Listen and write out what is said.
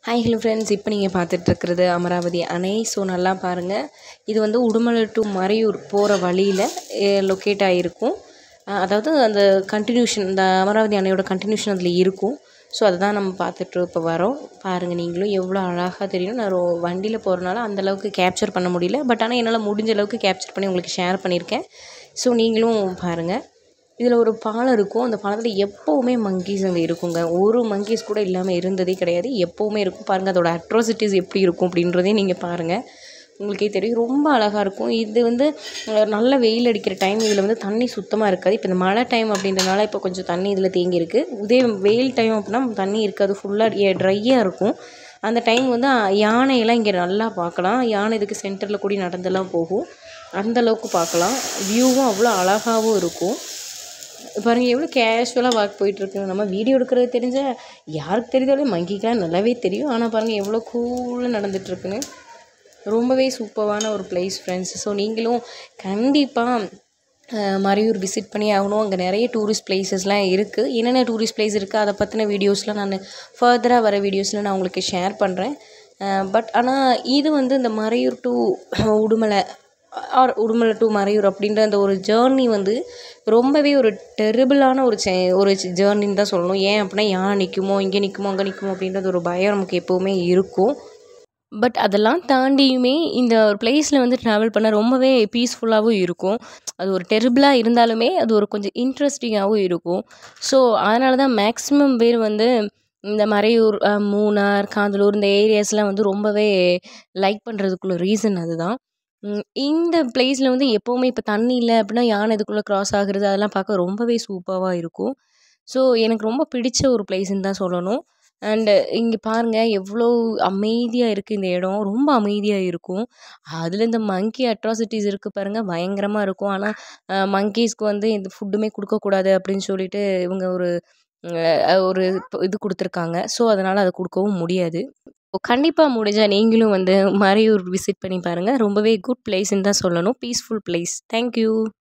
hi hello friends இப்போ நீங்கள் பார்த்துட்ருக்கிறது அமராவதி அணை ஸோ நல்லா பாருங்கள் இது வந்து உடுமலை டு மறையூர் போகிற வழியில் லொக்கேட் ஆகிருக்கும் அஹ் அதாவது அந்த கண்டினியூஷன் இந்த அமராவதி அணையோட கண்டினியூஷன் அதில் இருக்கும் ஸோ அதை தான் நம்ம பார்த்துட்டு இப்போ வரோம் பாருங்கள் நீங்களும் எவ்வளோ அழகாக தெரியும் நான் ரொ- வண்டியில் போகிறனால அந்தளவுக்கு கேப்சர் பண்ண முடியல பட் ஆனால் என்னால் முடிஞ்ச அளவுக்கு கேப்சர் பண்ணி உங்களுக்கு ஷேர் பண்ணியிருக்கேன் ஸோ நீங்களும் பாருங்கள் இதில் ஒரு பாலம் இருக்கும் அந்த பாலத்தில் எப்போவுமே மங்கீஸ் அங்கே இருக்குங்க ஒரு மங்கீஸ் கூட இல்லாமல் இருந்ததே கிடையாது எப்போவுமே இருக்கும் பாருங்கள் அதோட அட்ராசிட்டிஸ் எப்படி இருக்கும் அப்படின்றதையும் நீங்கள் பாருங்கள் உங்களுக்கே தெரியும் ரொம்ப அழகாக இருக்கும் இது வந்து அஹ், நல்ல வெயில் அடிக்கிற டைம் இதில் வந்து தண்ணி சுத்தமாக இருக்காது இப்போ இந்த மழை டைம் அப்படின்றனால இப்போ கொஞ்சம் தண்ணி இதில் தேங்கி இருக்கு இதே வெயில் டைம் அப்படின்னா தண்ணி இருக்காது ஃபுல்லாக ட்ரையாக இருக்கும் அந்த டைம் வந்து அஹ், யானையெல்லாம் இங்கே நல்லா பார்க்கலாம் யானை இதுக்கு சென்டரில் கூடி நடந்தெல்லாம் போகும் அந்த அளவுக்கு பார்க்கலாம் வியூவும் அவ்வளோ அழகாகவும் இருக்கும் பாருங்கள் எவ்வளோ கேஷுவலாக வாக் போயிட்டுருக்கு நம்ம வீடியோ எடுக்கிறது தெரிஞ்ச யாருக்கு தெரிஞ்சாலும் மங்கிக்கலாம் நல்லாவே தெரியும் ஆனால் பாருங்கள் எவ்வளோ கூலாக நடந்துட்டுருக்குன்னு ரொம்பவே சூப்பரான ஒரு பிளேஸ் ஃப்ரெண்ட்ஸ் ஸோ நீங்களும் கண்டிப்பாக மறையூர் விசிட் பண்ணி ஆகணும் அங்கே நிறைய டூரிஸ்ட் பிளேசஸ்லாம் இருக்குது என்னென்ன டூரிஸ்ட் பிளேஸ் இருக்குது அதை பற்றின வீடியோஸ்லாம் நான் ஃபர்தராக வர வீடியோஸில் நான் உங்களுக்கு ஷேர் பண்ணுறேன் பட் ஆனால் இது வந்து இந்த Marayur to Udumalai or Udumalai to Marayur அப்படின்ற அந்த ஒரு ஜேர்னி வந்து ரொம்பவே ஒரு டெரிபிளான ஒரு சே ஒரு ஜேர்னின்னு தான் சொல்லணும் ஏன் அப்படின்னா யானை நிற்குமோ இங்கே நிற்குமோ அங்கே நிற்குமோ அப்படின்றது ஒரு பயம் நமக்கு எப்போவுமே இருக்கும் பட் அதெல்லாம் தாண்டியுமே இந்த ஒரு பிளேஸில் வந்து ட்ராவல் பண்ண ரொம்பவே பீஸ்ஃபுல்லாகவும் இருக்கும் அது ஒரு டெரிபிளாக இருந்தாலுமே அது ஒரு கொஞ்சம் இன்ட்ரெஸ்டிங்காகவும் இருக்கும் ஸோ அதனால தான் மேக்ஸிமம் பேர் வந்து இந்த மறையூர் அஹ், மூணார் காந்தலூர் இந்த ஏரியாஸ்லாம் வந்து ரொம்பவே லைக் பண்ணுறதுக்குள்ள ரீசன் அதுதான் உம், இந்த பிளேஸில் வந்து எப்போவுமே இப்போ தண்ணி இல்லை அப்படின்னா யானை இதுக்குள்ளே க்ராஸ் ஆகுறது அதெல்லாம் பார்க்க ரொம்பவே சூப்பராக இருக்கும் ஸோ எனக்கு ரொம்ப பிடிச்ச ஒரு பிளேஸ்ன்னு தான் சொல்லணும் அண்டு இங்கே பாருங்கள் எவ்வளோ அமைதியாக இருக்குது இந்த இடம் ரொம்ப அமைதியாக இருக்கும் அதில் இந்த மங்கி அட்ராசிட்டிஸ் இருக்குது பாருங்கள் பயங்கரமாக இருக்கும் ஆனால் மங்கீஸ்க்கு வந்து எந்த ஃபுட்டுமே கொடுக்கக்கூடாது அப்படின்னு சொல்லிட்டு இவங்க ஒரு அஹ், ஒரு இது கொடுத்துருக்காங்க ஸோ அதனால் அதை கொடுக்கவும் முடியாது கண்டிப்பாக முடிஞ்சால் நீங்களும் வந்து மறையூர் விசிட் பண்ணி பாருங்கள் ரொம்பவே குட் பிளேஸ்ன்னு தான் சொல்லணும் பீஸ்ஃபுல் பிளேஸ் தேங்க்யூ